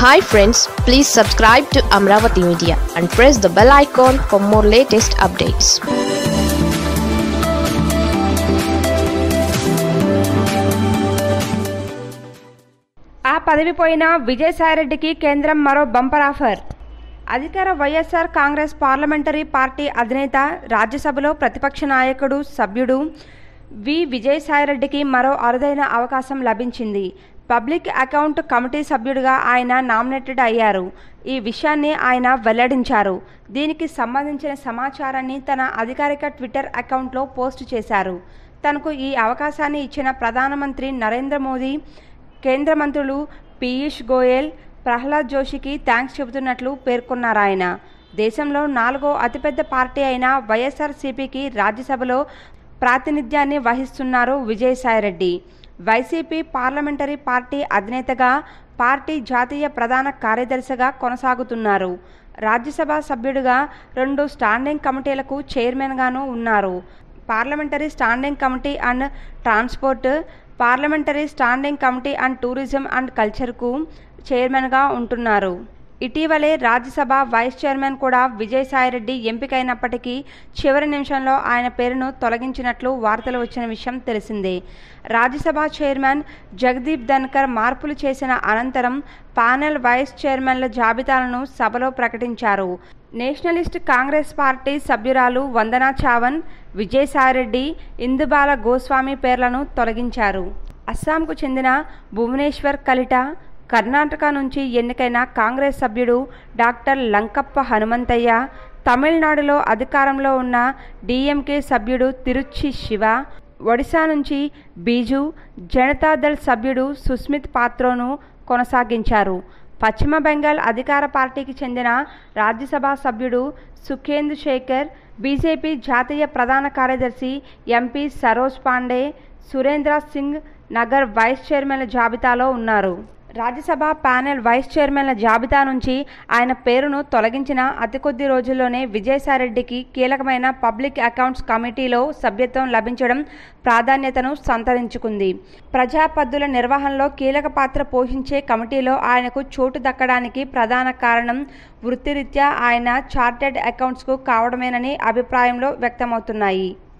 hi friends please subscribe to Amaravati media and press the bell icon for more latest updates ఆ పదవి పోయిన విజయసాయిరెడ్డికి కేంద్రం మరో బంపర్ ఆఫర్ అధికార వైఎస్ఆర్ కాంగ్రెస్ పార్లమెంటరీ పార్టీ అధినేత రాజ్యసభలో ప్రతిపక్ష నాయకుడు సభ్యుడు వి విజయసాయిరెడ్డికి మరో అరుదైన అవకాశం లభించింది పబ్లిక్ అకౌంట్ కమిటీ సభ్యుడిగా ఆయన నామినేటెడ్ అయ్యారు ఈ విషయాన్ని ఆయన వెల్లడించారు దీనికి సంబంధించిన సమాచారాన్ని తన అధికారిక ట్విట్టర్ అకౌంట్లో పోస్టు చేశారు తనకు ఈ అవకాశాన్ని ఇచ్చిన ప్రధానమంత్రి నరేంద్ర మోదీ కేంద్ర మంత్రులు పీయూష్ గోయల్ ప్రహ్లాద్ జోషికి థ్యాంక్స్ చెబుతున్నట్లు పేర్కొన్నారు ఆయన దేశంలో నాలుగో అతిపెద్ద పార్టీ అయిన వైఎస్ఆర్సీపీకి రాజ్యసభలో ప్రాతినిధ్యాన్ని వహిస్తున్నారు విజయసాయిరెడ్డి వైసీపీ పార్లమెంటరీ పార్టీ అధినేతగా పార్టీ జాతీయ ప్రధాన కార్యదర్శిగా కొనసాగుతున్నారు రాజ్యసభ సభ్యుడిగా రెండు స్టాండింగ్ కమిటీలకు చైర్మన్గాను ఉన్నారు parliamentary standing committee and transport parliamentary standing committee and tourism and కల్చర్కు చైర్మన్గా ఉంటున్నారు ఇటీవలే రాజ్యసభ వైస్ చైర్మన్ కూడా విజయసాయిరెడ్డి ఎంపికైనప్పటికీ చివరి నిమిషంలో ఆయన పేరును తొలగించినట్లు వార్తలు వచ్చిన విషయం తెలిసిందే రాజ్యసభ చైర్మన్ జగదీప్ ధన్కర్ మార్పులు చేసిన అనంతరం పానెల్ వైస్ చైర్మన్ల జాబితాలను సభలో ప్రకటించారు నేషనలిస్ట్ కాంగ్రెస్ పార్టీ సభ్యురాలు వందనా చావన్ విజయసాయిరెడ్డి ఇందుబాల గోస్వామి పేర్లను తొలగించారు అస్సాంకు చెందిన భువనేశ్వర్ కలిట కర్ణాటక నుంచి ఎన్నికైన కాంగ్రెస్ సభ్యుడు డాక్టర్ లంకప్ప హనుమంతయ్య తమిళనాడులో అధికారంలో ఉన్న డిఎంకే సభ్యుడు తిరుచి శివ ఒడిశా నుంచి బీజు జనతాదళ్ సభ్యుడు సుస్మిత్ పాత్రోను కొనసాగించారు పశ్చిమ బెంగాల్ అధికార పార్టీకి చెందిన రాజ్యసభ సభ్యుడు సుఖేందు శేఖర్ బీజేపీ జాతీయ ప్రధాన కార్యదర్శి ఎంపీ సరోజ్ పాండే సురేంద్ర సింగ్ నగర్ వైస్ చైర్మన్ల జాబితాలో ఉన్నారు రాజ్యసభ ప్యానెల్ వైస్ చైర్మన్ల జాబితా నుంచి ఆయన పేరును తొలగించిన అతి కొద్ది రోజుల్లోనే విజయసాయిరెడ్డికి కీలకమైన పబ్లిక్ అకౌంట్స్ కమిటీలో సభ్యత్వం లభించడం ప్రాధాన్యతను సంతరించుకుంది ప్రజాపద్దుల నిర్వహణలో కీలక పాత్ర పోషించే కమిటీలో ఆయనకు చోటు దక్కడానికి ప్రధాన కారణం వృత్తిరీత్యా ఆయన చార్టెడ్ అకౌంట్స్కు కావడమేనని అభిప్రాయంలో వ్యక్తమవుతున్నాయి